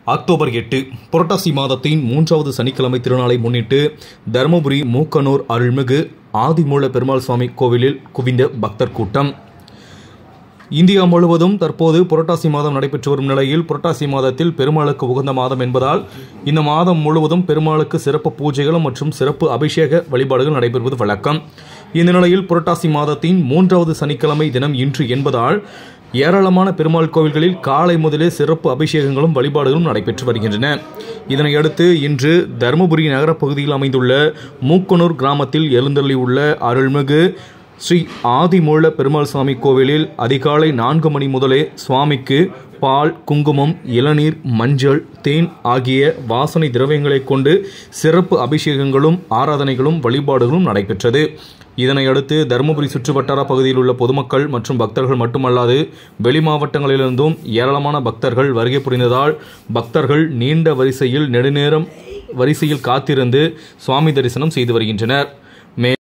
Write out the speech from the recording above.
October எட்டு புரட்டாசி மாதத்தின் மூன்றாவது சனிக்கிழமை திருநாளை முன்னிட்டு தருமபுரி மூக்கனூர் அருள்மிகு ஆதிமூல பெருமாள் சுவாமி கோவிலில் குவிந்த பக்தர் கூட்டம் இந்தியா முழுவதும் தற்போது புரட்டாசி மாதம் நடைபெற்று வரும் நிலையில் புரட்டாசி மாதத்தில் பெருமாளுக்கு உகந்த மாதம் என்பதால் இந்த மாதம் முழுவதும் பெருமாளுக்கு சிறப்பு பூஜைகள் மற்றும் சிறப்பு அபிஷேக வழிபாடுகள் நடைபெறுவது வழக்கம் இந்த நிலையில் புரட்டாசி மாதத்தின் மூன்றாவது சனிக்கிழமை தினம் இன்று என்பதால் ஏராளமான பெருமாள் கோவில்களில் காலை முதலே சிறப்பு அபிஷேகங்களும் வழிபாடுகளும் நடைபெற்று வருகின்றன இதனையடுத்து இன்று தருமபுரி நகரப் பகுதியில் அமைந்துள்ள மூக்கனூர் கிராமத்தில் எழுந்தள்ளியுள்ள அருள்மிகு ஸ்ரீ ஆதிமூல பெருமாள் சுவாமி கோவிலில் அதிகாலை நான்கு மணி முதலே சுவாமிக்கு பால் குங்குமம் இளநீர் மஞ்சள் தேன் ஆகிய வாசனை திரவியங்களை கொண்டு சிறப்பு அபிஷேகங்களும் ஆராதனைகளும் வழிபாடுகளும் நடைபெற்றது இதனையடுத்து தருமபுரி சுற்றுவட்டார பகுதியில் உள்ள பொதுமக்கள் மற்றும் பக்தர்கள் மட்டுமல்லாது வெளி மாவட்டங்களிலிருந்தும் ஏராளமான பக்தர்கள் வருகை புரிந்ததால் பக்தர்கள் நீண்ட வரிசையில் நெடுநேரம் வரிசையில் காத்திருந்து சுவாமி தரிசனம் செய்து வருகின்றனர் மே